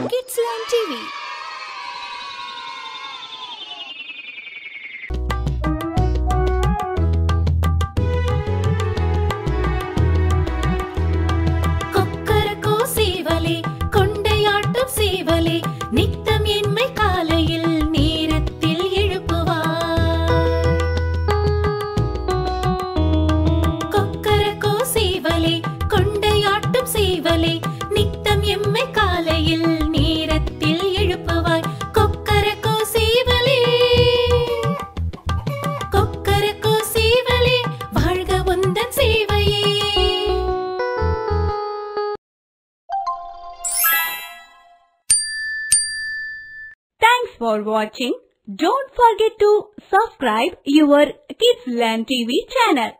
Kidsland TV. கொக்கரக்கோ சேவலே கொண்டையாட்டம் சேவலே நித்தம் என்மை காலையில் நேரத்தில் எழுப்புவார் கொக்கரக்கோ சேவலே கொண்டையாட்டம் சேவலே நித்தம் எம்மை காலையில் நேரத்தில் எழுப்புவாய் கொக்கரக்கோ சேவலே கொக்கரக்கோ சேவலே வாழ்க உந்தன் சேவையே Thanks for watching. Don't forget to subscribe your Kids Learn TV channel.